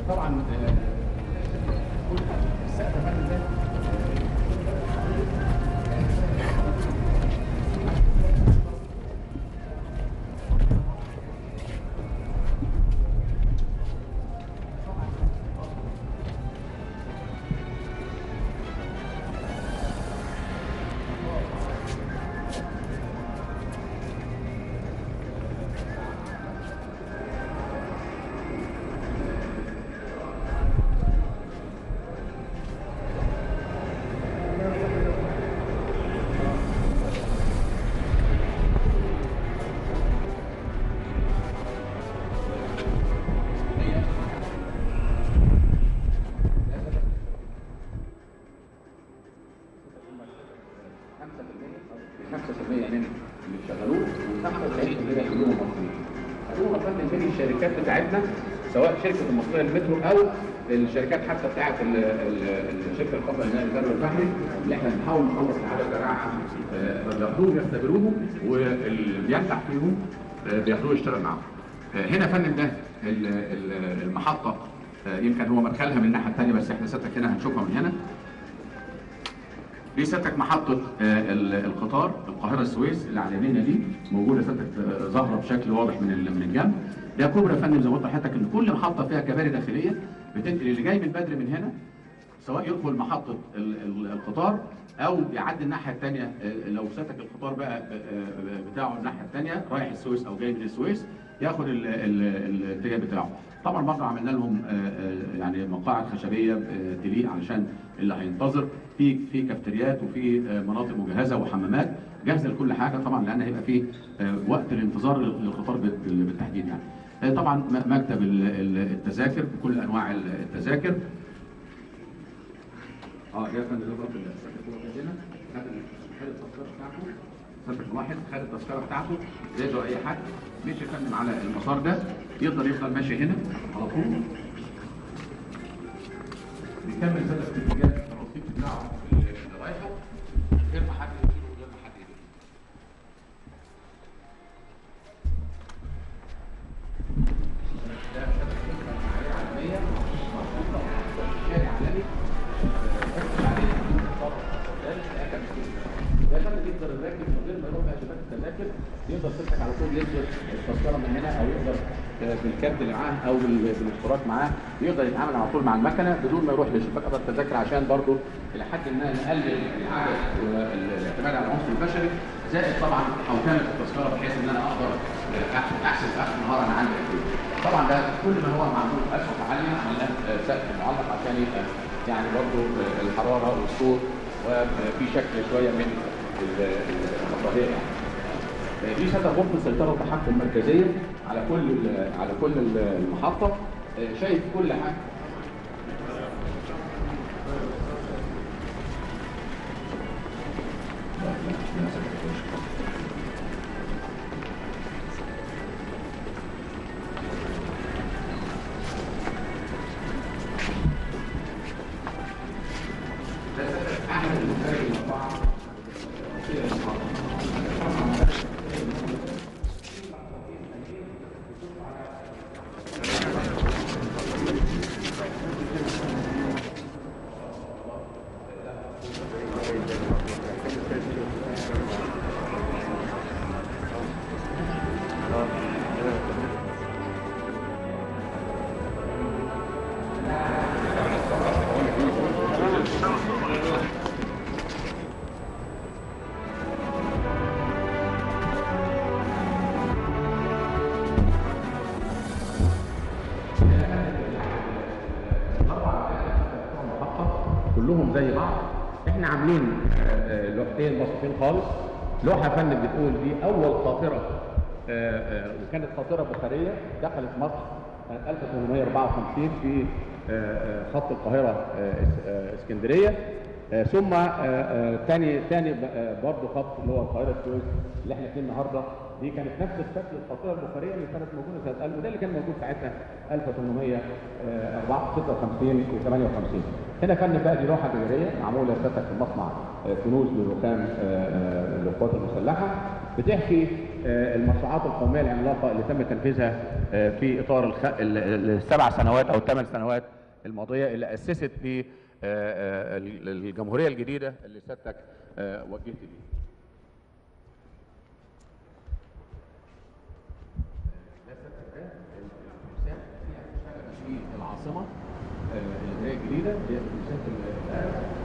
طبعا آه، كل السقف يا فندم ده خمسة في المية خمسة في المية من اللي شغلوه وخمسة وتسعين في المية كلهم مصريين. هو فندم من الشركات بتاعتنا سواء شركة المصرية للمترو أو الشركات حتى بتاعت ال- ال- الشركة الخاصة للنقل البري والبحري اللي احنا بنحاول نخلص العدد بتاعها آه، بياخدوهم يختبروهم واللي بينجح فيهم آه، بياخدوه يشتغل معاهم. آه، هنا يا فندم ده ال- ال- المحطة آه، يمكن هو مدخلها من الناحية الثانية بس احنا سيادتك هنا هنشوفها من هنا. دي سيادتك محطة آه، ال- القطار القاهرة السويس اللي على يميننا دي موجودة سيادتك آه، ظاهرة بشكل واضح من ال- من الجنب ده كوبري يا فندم زي ما قلت لحضرتك ان كل محطة فيها كباري داخلية بتنقل اللي جاي من بدر من هنا سواء يدخل محطة ال- ال- القطار او يعدي الناحية الثانية لو سيادتك القطار بقى آه، آه، بتاعه الناحية الثانية رايح السويس او جاي من السويس ياخد ال- ال- الاتجاه بتاعه طبعا برضه عملنا لهم آه، آه، يعني مقاعد خشبيه آه، تليق علشان اللي هينتظر في في كافتريات وفي آه، مناطق مجهزه وحمامات جاهزه لكل حاجه طبعا لان هيبقى في آه، وقت الانتظار للقطار بال- بالتحديد يعني آه، طبعا م- مكتب ال- ال- التذاكر بكل انواع التذاكر اه ده كان اللي برضه التذاكر هو كان هنا خد ال- خد التذكره بتاعته سافر واحد خد التذكره بتاعته زي اي حد مشي يفندم على المسار ده يقدر يفضل ماشي هنا على طول بيكمل زاد في اتجاه الرصيف بتاعه اللي رايحه غير ما حد يشيله وغير ما حد يديله ده شبكه عالميه عالميه مربوطه شارع عالمي ركز عليه ده خلي يقدر الراكب من غير ما يروح بقى شباك التذاكر يقدر تفتح على طول يصدر التذكره من هنا او يقدر آه، بالكارت اللي معاه او بال- بالاشتراك معاه يقدر يتعامل على طول مع المكنه بدون ما يروح لشباك قطع التذاكر عشان برضه الى حد ما نقلل العدد والاعتماد على العنصر البشري زائد طبعا حوكمه التذكره بحيث ان انا اقدر آه، أح- احسب في اخر النهار انا عندي قد ايه. طبعا ده كل ما هو معمول اسقف عاليه عملناه آه، سقف معلق عشان يبقى يعني برضه آه، الحراره والصوت وفي شكل شويه من ال- ال- الرفاهيه يعني. دي سادة غرفة السيطرة والتحكم المركزية على كل ال- على كل ال- المحطة آه، شايف كل حاجة ده سادة أحد المخارج الأربعة في المحطة. المحطة كلهم زي بعض احنا عاملين آه، آه، لوحتين بسيطين خالص لوحه يا فندم بتقول دي اول قاطره آه، آه، وكانت قاطره بخاريه دخلت مصر سنه 1854 في آه، آه، خط القاهره آه، اس- آه، اسكندريه آه، ثم آه، آه، تاني تاني ب- آه، برضه خط اللي هو القاهره السويس اللي احنا فيه النهارده دي كانت نفس الشكل القاطره البخاريه اللي كانت موجوده سنه 1000 وده اللي كان موجود ساعتها 1856 و 58 هنا كان بقى دي لوحه جزريه معموله سيادتك في مصنع آه، كنوز للرخام آه، آه، للقوات المسلحه بتحكي المشروعات القوميه العملاقه اللي تم تنفيذها آه، في اطار الخ... ال- ال- السبع سنوات او الثمان سنوات الماضيه اللي اسست في آه، آه، ال- الجمهوريه الجديده اللي سيادتك آه، وجهت ليه. ده سيادتك ده التمثال فيها اشتغل في العاصمه آه، اللي هي الجديده اللي هي التمثال